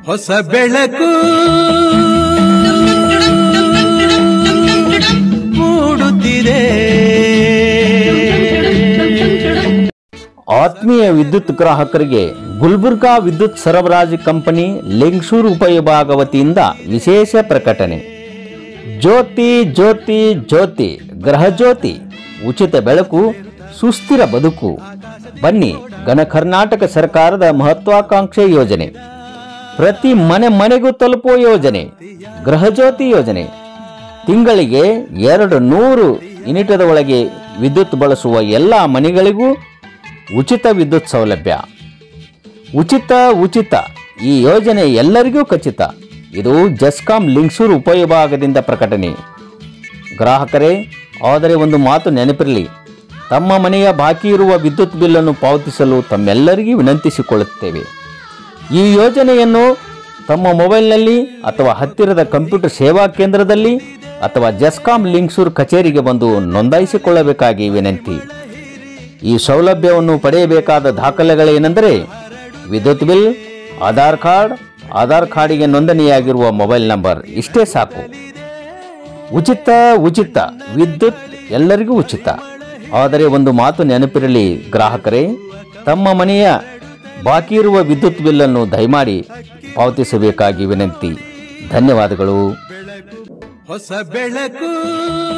ಹೊಸ ಬೆಳಕು ಮೂಡುತ್ತಿದೆ ಆತ್ಮೀಯ ವಿದ್ಯುತ್ ಗ್ರಾಹಕರಿಗೆ ಗುಲ್ಬರ್ಗಾ ವಿದ್ಯುತ್ ಸರಬರಾಜು ಕಂಪನಿ ಲಿಂಗಸೂರು ಉಪವಿಭಾಗ ವತಿಯಿಂದ ವಿಶೇಷ ಪ್ರಕಟಣೆ ಜ್ಯೋತಿ ಜ್ಯೋತಿ ಜ್ಯೋತಿ ಗೃಹಜ್ಯೋತಿ ಉಚಿತ ಬೆಳಕು ಸುಸ್ಥಿರ ಬದುಕು ಬನ್ನಿ ಘನ ಕರ್ನಾಟಕ ಸರ್ಕಾರದ ಮಹತ್ವಾಕಾಂಕ್ಷೆ ಯೋಜನೆ ಪ್ರತಿ ಮನೆ ಮನೆಗೂ ತಲುಪುವ ಯೋಜನೆ ಗೃಹಜ್ಯೋತಿ ಯೋಜನೆ ತಿಂಗಳಿಗೆ ಎರಡು ನೂರು ಯೂನಿಟದ ಒಳಗೆ ವಿದ್ಯುತ್ ಬಳಸುವ ಎಲ್ಲ ಮನೆಗಳಿಗೂ ಉಚಿತ ವಿದ್ಯುತ್ ಸೌಲಭ್ಯ ಉಚಿತ ಉಚಿತ ಈ ಯೋಜನೆ ಎಲ್ಲರಿಗೂ ಖಚಿತ ಇದು ಜಸ್ಕಾಂ ಲಿಂಗ್ಸೂರು ಉಪವಿಭಾಗದಿಂದ ಪ್ರಕಟಣೆ ಗ್ರಾಹಕರೇ ಆದರೆ ಒಂದು ಮಾತು ನೆನಪಿರಲಿ ತಮ್ಮ ಮನೆಯ ಬಾಕಿ ಇರುವ ವಿದ್ಯುತ್ ಬಿಲ್ಲನ್ನು ಪಾವತಿಸಲು ತಮ್ಮೆಲ್ಲರಿಗೂ ವಿನಂತಿಸಿಕೊಳ್ಳುತ್ತೇವೆ ಈ ಯೋಜನೆಯನ್ನು ತಮ್ಮ ಮೊಬೈಲ್ನಲ್ಲಿ ಅಥವಾ ಹತ್ತಿರದ ಕಂಪ್ಯೂಟರ್ ಸೇವಾ ಕೇಂದ್ರದಲ್ಲಿ ಅಥವಾ ಜಸ್ಕಾಂ ಲಿಂಗ್ಸೂರ್ ಕಚೇರಿಗೆ ಬಂದು ನೋಂದಾಯಿಸಿಕೊಳ್ಳಬೇಕಾಗಿ ವಿನಂತಿ ಈ ಸೌಲಭ್ಯವನ್ನು ಪಡೆಯಬೇಕಾದ ದಾಖಲೆಗಳೇನೆಂದರೆ ವಿದ್ಯುತ್ ಬಿಲ್ ಆಧಾರ್ ಕಾರ್ಡ್ ಆಧಾರ್ ಕಾರ್ಡಿಗೆ ನೋಂದಣಿಯಾಗಿರುವ ಮೊಬೈಲ್ ನಂಬರ್ ಇಷ್ಟೇ ಸಾಕು ಉಚಿತ ಉಚಿತ ವಿದ್ಯುತ್ ಎಲ್ಲರಿಗೂ ಉಚಿತ ಆದರೆ ಒಂದು ಮಾತು ನೆನಪಿರಲಿ ಗ್ರಾಹಕರೇ ತಮ್ಮ ಮನೆಯ ಬಾಕಿ ಇರುವ ವಿದ್ಯುತ್ ಬಿಲ್ಲನ್ನು ದಯಮಾಡಿ ಪಾವತಿಸಬೇಕಾಗಿ ವಿನಂತಿ ಧನ್ಯವಾದಗಳು ಹೊಸ ಬೆಳಕು